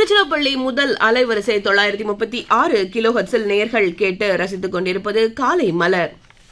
திருச்சிராப்பள்ளி முதல் அலைவரிசை தொள்ளாயிரத்தி முப்பத்தி ஆறு கிலோ ஹெர்ட்ஸில் நேயர்கள் கேட்டு ரசித்துக் கொண்டிருப்பது காலை மலர்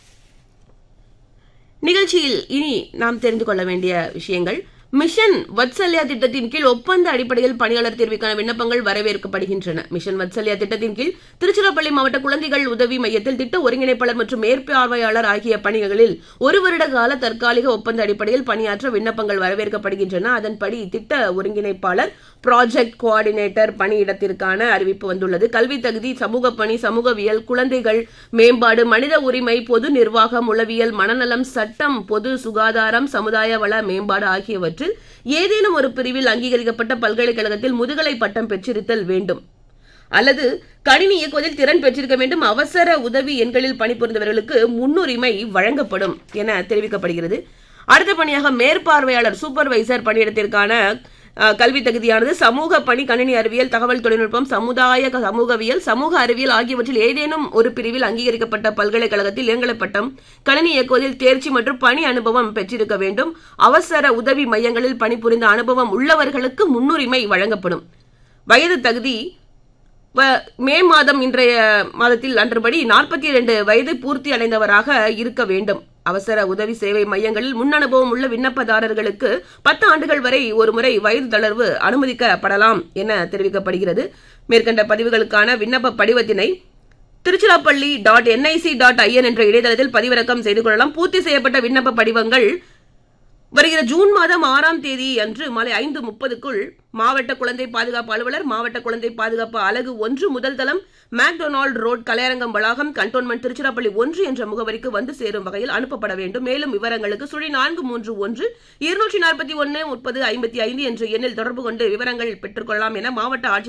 நிகழ்ச்சியில் இனி நாம் தெரிந்து கொள்ள வேண்டிய விஷயங்கள் மிஷன் வத்சல்யா திட்டத்தின் கீழ் ஒப்பந்த அடிப்படையில் பணியாளர் தேர்வுக்கான விண்ணப்பங்கள் வரவேற்கப்படுகின்றன மிஷன் வத்சல்யா திட்டத்தின் கீழ் திருச்சிராப்பள்ளி மாவட்ட குழந்தைகள் உதவி மையத்தில் திட்ட ஒருங்கிணைப்பாளர் மற்றும் மேற்பார்வையாளர் ஆகிய பணிகளில் ஒரு வருட கால தற்காலிக ஒப்பந்த அடிப்படையில் பணியாற்ற விண்ணப்பங்கள் வரவேற்கப்படுகின்றன அதன்படி திட்ட ஒருங்கிணைப்பாளர் ப்ராஜெக்ட் கோஆர்டினேட்டர் பணியிடத்திற்கான அறிவிப்பு வந்துள்ளது கல்வி தகுதி சமூக பணி சமூகவியல் குழந்தைகள் மேம்பாடு மனித உரிமை பொது நிர்வாகம் உளவியல் மனநலம் சட்டம் பொது சுகாதாரம் சமுதாய வள மேம்பாடு ஆகியவற்றில் ஏதேனும் ஒரு பிரிவில் அங்கீகரிக்கப்பட்ட பல்கலைக்கழகத்தில் முதுகலை பட்டம் பெற்றிருத்தல் வேண்டும் அல்லது கணினி இயக்குவதில் திறன் பெற்றிருக்க வேண்டும் அவசர உதவி எண்களில் பணிபுரிந்தவர்களுக்கு முன்னுரிமை வழங்கப்படும் என தெரிவிக்கப்படுகிறது அடுத்த பணியாக மேற்பார்வையாளர் சூப்பர்வைசர் பணியிடத்திற்கான அஹ், கல்வி தகுதியானது சமூக பணி கணினி அறிவியல் தகவல் தொழில்நுட்பம் சமுதாய க- சமூகவியல் சமூக அறிவியல் ஆகியவற்றில் ஏதேனும் ஒரு பிரிவில் அங்கீகரிக்கப்பட்ட பல்கலைக்கழகத்தில் இளங்கலை பட்டம் கணினி இயக்குவதில் தேர்ச்சி மற்றும் பணி அனுபவம் பெற்றிருக்க வேண்டும் அவசர உதவி மையங்களில் பணிபுரிந்த அனுபவம் உள்ளவர்களுக்கு முன்னுரிமை வழங்கப்படும் வயது தகுதி வ- மே மாதம் இன்றைய மாதத்தில் அன்றபடி நாற்பத்தி இரண்டு வயது பூர்த்தி அடைந்தவராக இருக்க வேண்டும் அவசர உதவி சேவை மையங்களில் முன் அனுபவம் உள்ள விண்ணப்பதாரர்களுக்கு பத்து ஆண்டுகள் வரை ஒருமுறை வயது தளர்வு அனுமதிக்கப்படலாம் என தெரிவிக்கப்படுகிறது மேற்கண்ட பதிவுகளுக்கான விண்ணப்ப படிவத்தினை Tiruchirappalli dot NIC dot IN என்ற இணையதளத்தில் பதிவிறக்கம் செய்து கொள்ளலாம் பூர்த்தி செய்யப்பட்ட விண்ணப்ப படிவங்கள் வருகிற ஜூன் மாதம் ஆறாம் தேதி அன்று மாலை ஐந்து முப்பதுக்குள் மாவட்ட குழந்தை பாதுகாப்பு அலுவலர் மாவட்ட குழந்தை பாதுகாப்பு அலகு ஒன்று முதல் தளம் மேக்டொனால்டு ரோட் கலையரங்கம் வளாகம் கண்டோன்மெண்ட் திருச்சிராப்பள்ளி ஒன்று என்ற முகவரிக்கு வந்து சேரும் வகையில் அனுப்பப்பட வேண்டும் மேலும் விவரங்களுக்கு சுழி நான்கு மூன்று ஒன்று இருநூற்றி நாற்பத்தி ஒன்று முப்பது ஐம்பத்தி ஐந்து என்ற எண்ணில் தொடர்பு கொண்டு விவரங்கள் பெற்றுக்கொள்ளலாம் என மாவட்ட ஆட்சியர்